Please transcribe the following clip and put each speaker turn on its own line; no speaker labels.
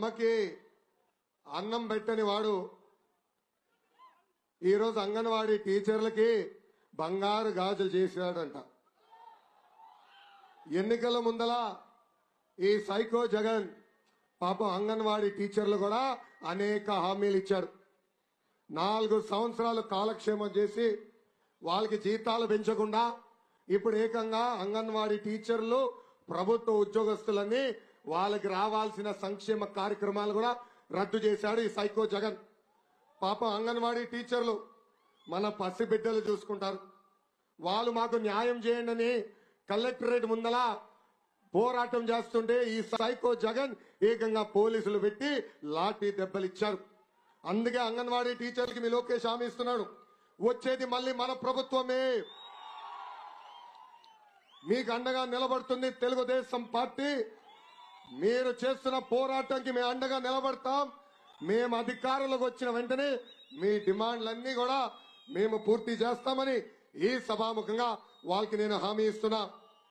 అమ్మకి అన్నం పెట్టని వాడు ఈరోజు అంగన్వాడీ టీచర్లకి బంగారు గాజులు చేశాడంట ఎన్నికల ముందల ఈ సైకో జగన్ పాపం అంగన్వాడీ టీచర్లు కూడా అనేక హామీలు ఇచ్చారు నాలుగు సంవత్సరాలు కాలక్షేమం చేసి వాళ్ళకి జీతాలు పెంచకుండా ఇప్పుడు ఏకంగా అంగన్వాడీ టీచర్లు ప్రభుత్వ ఉద్యోగస్తులన్నీ వాళ్ళకి రావాల్సిన సంక్షేమ కార్యక్రమాలు కూడా రద్దు చేశాడు ఈ సైకో జగన్ పాపం అంగన్వాడీ టీచర్లు మన పసిబిడ్డలు చూసుకుంటారు వాళ్ళు మాకు న్యాయం చేయండి అని కలెక్టరేట్ ముందల పోరాటం చేస్తుంటే ఈ సైకో జగన్ ఏకంగా పోలీసులు పెట్టి లాఠీ దెబ్బలు ఇచ్చారు అందుకే అంగన్వాడీ టీచర్లకి మీ లోకేష్ హామీ ఇస్తున్నాడు వచ్చేది మళ్ళీ మన ప్రభుత్వమే మీకు అండగా నిలబడుతుంది తెలుగుదేశం పార్టీ మీరు చేస్తున్న పోరాటంకి మేము అండగా నిలబడతాం మేము అధికారంలోకి వచ్చిన వెంటనే మీ డిమాండ్లన్నీ కూడా మేము పూర్తి చేస్తామని ఈ సభాముఖంగా వాళ్ళకి నేను హామీ ఇస్తున్నా